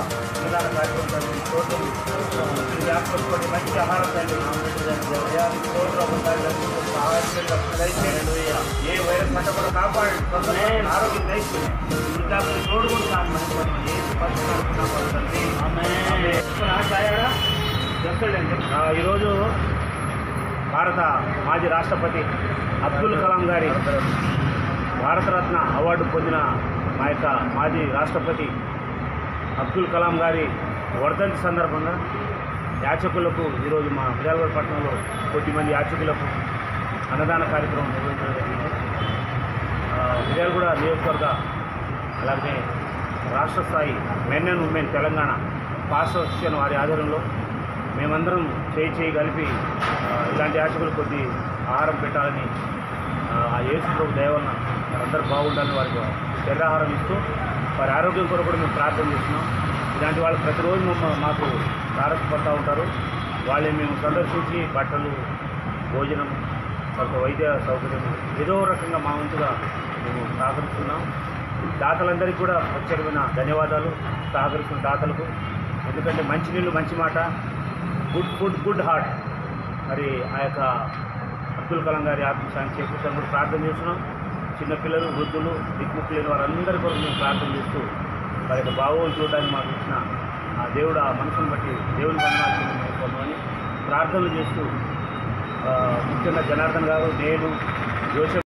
అన్నదాన కార్యక్రమం చోటు వ్యాపారం కొన్ని మంచి ఆహారం తల్లి కోటి రూపాయలు సహాయం దయచేయండి ఏ వైరస్ పంట కూడా కాపాడండి స్వస్థత ఆరోగ్యం దయచేయండి ఇంకా తోడు కూడా కాదు మనకి మరి ఏ పరిస్థితి అనుకున్నా చెప్తాడండి ఈరోజు భారత మాజీ రాష్ట్రపతి అబ్దుల్ కలాం గారి భారతరత్న అవార్డు పొందిన మా యొక్క మాజీ రాష్ట్రపతి అబ్దుల్ కలాం గారి వర్ధంతి సందర్భంగా యాచకులకు ఈరోజు మా మిర్యాలగూడ పట్టణంలో కొద్దిమంది యాచకులకు అన్నదాన కార్యక్రమం నిర్వహించడం జరిగింది ఆ, మిర్యాలగూడ నియోజకవర్గ అలాగే రాష్ట్ర స్థాయి men and women Telangana pass association వారి ఆధ్వర్యంలో మేమందరం చేయి చేయి కలిపి ఆ, ఇలాంటి యాచకులు కొద్ది ఆహారం పెట్టాలని ఆ, ఆ యేసు ప్రభు దయవలన వారందరూ బాగుండాలని వారికి శరీరాహారం ఇస్తూ వారి ఆరోగ్యం కొరకు కూడా మేము ప్రార్థన చేస్తున్నాం ఇలాంటి వాళ్ళు ప్రతిరోజు మమ్మ- మాకు తారసపడతా ఉంటారు వాళ్ళని మేము సందర్శించి బట్టలు భోజనం కొంత వైద్య సౌకర్యం ఏదో రకంగా మా వంతుగా మేము సహకరిస్తున్నాం దాతలందరికీ కూడా ప్రత్యేకమైన ధన్యవాదాలు సహకరిస్తున్న దాతలకు ఎందుకంటే మంచినీళ్ళు మంచి మాట గుడ్ ఫుడ్ గుడ్ హార్ట్ మరి ఆ యొక్క అబ్దుల్ కలాం గారి ఆత్మశాంతి చేకూర్చాలని కూడా ప్రార్థన చేస్తున్నాం చిన్నపిల్లలు వృద్ధులు దిక్ముక్కు లేని వారందరి కొరకు మేము ప్రార్థన చేస్తూ వారి యొక్క భావం చూడడానికి మాకు ఇచ్చిన ఆ దేవుడు ఆ మనసును బట్టి దేవుని వందనాలు ప్రార్థనలు చేస్తూ ఆ, ముఖ్యంగా జనార్దన్ గారు నేను జోసెఫ్